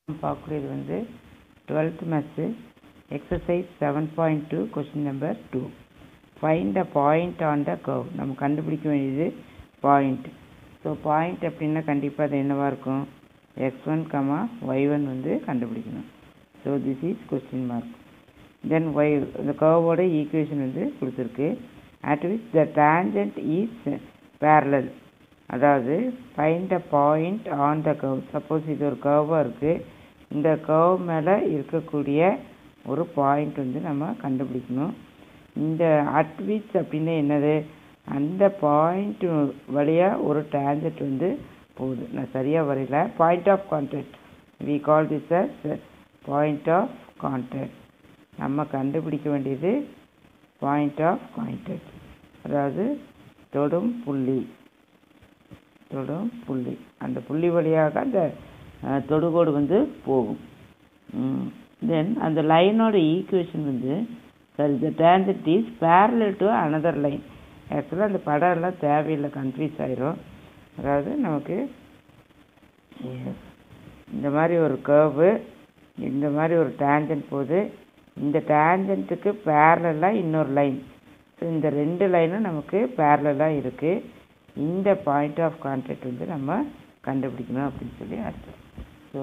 பார்க்கக்கூடியது வந்து twelfth maths exercise seven point two question number two find the point on the curve நம்ம கண்டுபிடிக்க வேண்டியது பாயிண்ட் ஸோ பாயிண்ட் அப்படின்னா கண்டிப்பாக அது என்னவாக இருக்கும் X one comma Y one வந்து கண்டுபிடிக்கணும் so this is question mark then Y இந்த கர்வோட ஈக்குவேஷன் வந்து கொடுத்துருக்கு at which the tangent is parallel அதாவது find a point on the curve suppose இது ஒரு கர்வாக இருக்குது இந்த கர்வ் மேலே இருக்கக்கூடிய ஒரு பாயிண்ட் வந்து நம்ம கண்டுபிடிக்கணும் இந்த அட்விச் அப்படின்னு என்னது அந்த பாயிண்ட் வழியாக ஒரு டேஞ்சட் வந்து போகுது நான் சரியாக வரையில point of contact we call this as point of contact நம்ம கண்டுபிடிக்க வேண்டியது பாயிண்ட் ஆஃப் கான்டாக்ட் அதாவது தொடும் புள்ளி தொடும் புள்ளி அந்த புள்ளி வழியாக அந்த அஹ், தொடுகோடு வந்து போகும் தென் அந்த லைனோட ஈக்குவேஷன் வந்து சரி the tangent is parallel to another line ஆக்சுவலாக அந்த படம் எல்லாம் தேவையில்லை கன்ஃபியூஸ் ஆயிரும் அதாவது நமக்கு yes, இந்த மாதிரி ஒரு கர்வு இந்த மாதிரி ஒரு டேஞ்சன்ட் போகுது இந்த டேஞ்சன்ட்டுக்கு பேரலாக இன்னொரு லைன் ஸோ இந்த ரெண்டு லைனும் நமக்கு பேரலாக இருக்குது இந்த பாயிண்ட் ஆஃப் கான்டாக்ட் வந்து நம்ம கண்டுபிடிக்கணும் அப்படின்னு சொல்லி அர்த்தம் ஸோ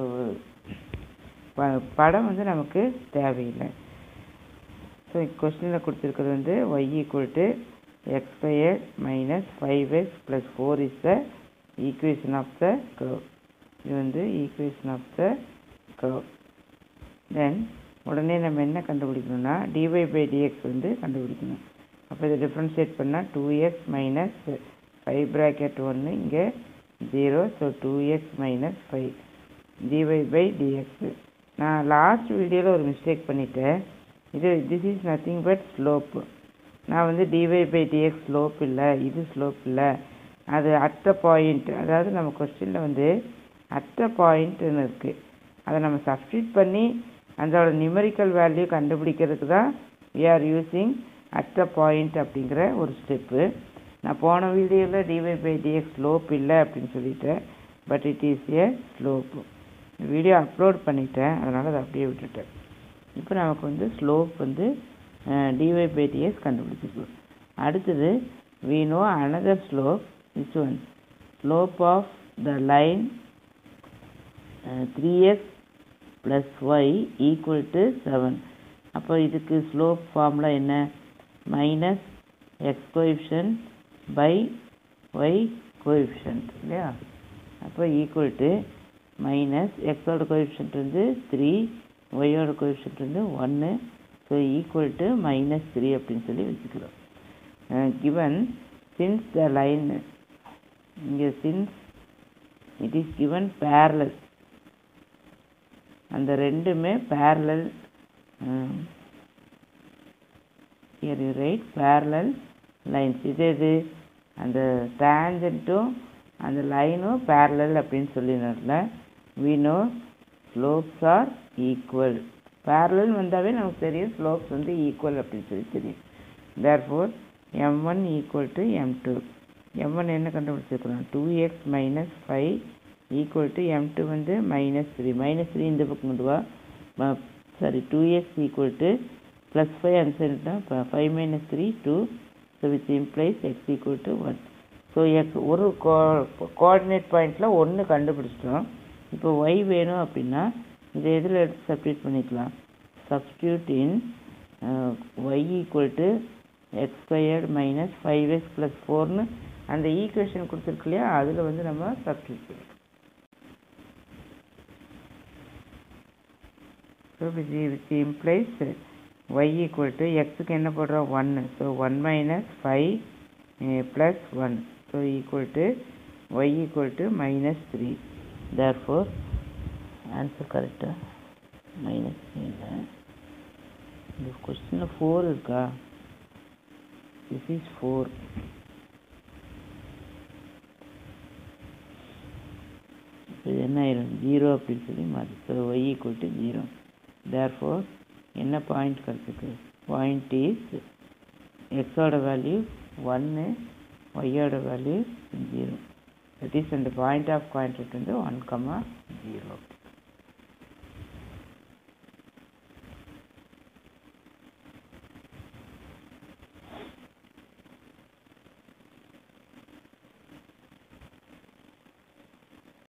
படம் வந்து நமக்கு தேவையில்லை ஸோ கொஸ்டினில் கொடுத்துருக்கிறது வந்து Y equal to X square minus five X plus four is the equation of the curve இது வந்து equation of the curve then உடனே நம்ம என்ன கண்டுபிடிக்கணும்னா டிஒய் பை டிஎக்ஸ் வந்து கண்டுபிடிக்கணும் அப்போ இதை டிஃப்ரென்ஷியேட் பண்ணால் two X minus five bracket ஒன்று இங்கே zero so two X minus five dy by dx நான் லாஸ்ட் வீடியோவில் ஒரு மிஸ்டேக் பண்ணிட்டேன் இது this is nothing but slope நான் வந்து டிஒய் பை டிஎக்ஸ் ஸ்லோப் இல்லை இது ஸ்லோப் இல்லை அது அட்ட பாயிண்ட் அதாவது நம்ம கொஸ்டினில் வந்து அட்ட பாயிண்ட்னு இருக்குது அதை நம்ம சப்ஸ்டியூட் பண்ணி அதோட நியூமரிக்கல் வேல்யூ கண்டுபிடிக்கிறதுக்கு தான் we are using at a point அப்படிங்கிற ஒரு ஸ்டெப்பு நான் போன வீடியோவில் டிஒய் பை டிஎக்ஸ் ஸ்லோப் இல்லை அப்படின்னு சொல்லிட்டேன் but it is a slope video upload பண்ணிட்டேன் அதனால் அதை அப்படியே விட்டுட்டேன் இப்போ நமக்கு வந்து ஸ்லோப் வந்து டிஒய் பை டிஎக்ஸ் கண்டுபிடிச்சிருக்கோம் அடுத்தது we know another slope this one slope of the line uh, 3x plus y equal to 7 அப்போ இதுக்கு ஸ்லோப் ஃபார்முலா என்ன minus X coefficient by Y coefficient இல்லையா அப்போ ஈக்குவல் டு மைனஸ் எக்ஸோட coefficient வந்து three ஒய்யோட கோஎஃபிஷியன்ட் வந்து ஒன்று so equal to minus three அப்படின்னு சொல்லி வச்சுக்கிறோம் கிவன் சின்ஸ் த லைன் இங்கே since it is given parallel அந்த ரெண்டுமே parallel here you write parallel lines இது எது அந்த டேஞ்சன்ட்டும் அந்த லைனும் parallel அப்படின்னு சொல்லினதுல we know slopes are equal parallel வந்தாவே நமக்கு தெரியும் slopes வந்து equal அப்படின்னு சொல்லி தெரியும் therefore m1 equal to m2 m1 என்ன கண்டுபிடிச்சிருக்கிறோம் two X minus five equal to M two வந்து மைனஸ் த்ரீ மைனஸ் த்ரீ இந்த பக்கம் கொண்டு வா sorry two X equal to plus five அந்த side five minus three two so which implies X equal to one so X ஒரு coordinate பாயிண்டில் ஒன்று கண்டுபிடிச்சிட்டோம் இப்போ ஒய் வேணும் அப்படின்னா இதை எதில் எடுத்து சப்ஸ்டியூட் பண்ணிக்கலாம் substitute in Y equal to X squared minus five X plus ஃபோர்னு அந்த ஈக்குவேஷன் கொடுத்துருக்கு இல்லையா அதில் வந்து நம்ம சப்ஸ்டியூட் பண்ணிக்கலாம் so which which implies Y equal to எக்ஸுக்கு என்ன போடுறோம் ஒன்று so one minus five plus one so equal to Y equal to minus three therefore answer கரெக்டாக மைனஸ் த்ரீ இல்லை இந்த கொஸ்டினில் ஃபோர் இருக்கா திஸ் இஸ் ஃபோர் இது என்ன ஆயிரும் ஜீரோ அப்படின்னு சொல்லி மாறி so Y equal to zero therefore என்ன பாயிண்ட் கிடச்சிருக்கு பாயிண்ட் இஸ் எக்ஸோட வேல்யூ ஒன்று ஒய்யோட வேல்யூ ஜீரோ தட் இஸ் அந்த பாயிண்ட் ஆஃப் கான்டாக்ட் வந்து ஒன் கமா ஜீரோ